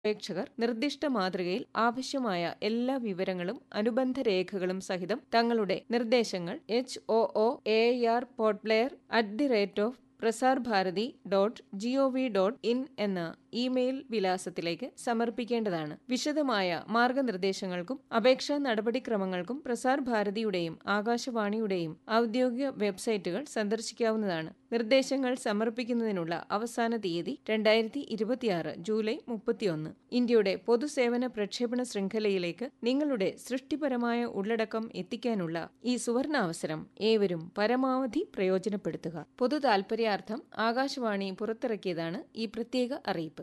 അപേക്ഷകർ നിർദ്ദിഷ്ട മാതൃകയിൽ ആവശ്യമായ എല്ലാ വിവരങ്ങളും അനുബന്ധ രേഖകളും സഹിതം തങ്ങളുടെ നിർദ്ദേശങ്ങൾ H O O A R Port Blair at the rate of Prasar Bharati dot G O V dot in എന്ന ഇമെയിൽ വിലാസത്തിലേക്ക് സമർപ്പിക്കേണ്ടതാണ് വിശദമായ മാർഗനിർദ്ദേശങ്ങൾക്കും അപേക്ഷാ നടപടിക്രമങ്ങൾക്കും പ്രസാർ ഭാരതിയുടെയും ആകാശവാണിയുടെയും ഔദ്യോഗിക വെബ്സൈറ്റുകൾ സന്ദർശിക്കാവുന്നതാണ് നിർദ്ദേശങ്ങൾ സമർപ്പിക്കുന്നതിനുള്ള അവസാന തീയതി രണ്ടായിരത്തി ഇരുപത്തിയാറ് ജൂലൈ മുപ്പത്തിയൊന്ന് ഇന്ത്യയുടെ പൊതുസേവന പ്രക്ഷേപണ ശൃംഖലയിലേക്ക് നിങ്ങളുടെ സൃഷ്ടിപരമായ ഉള്ളടക്കം എത്തിക്കാനുള്ള ഈ സുവർണാവസരം ഏവരും പരമാവധി പ്രയോജനപ്പെടുത്തുക പൊതു താൽപര്യാർത്ഥം ആകാശവാണി പുറത്തിറക്കിയതാണ് ഈ പ്രത്യേക അറിയിപ്പ്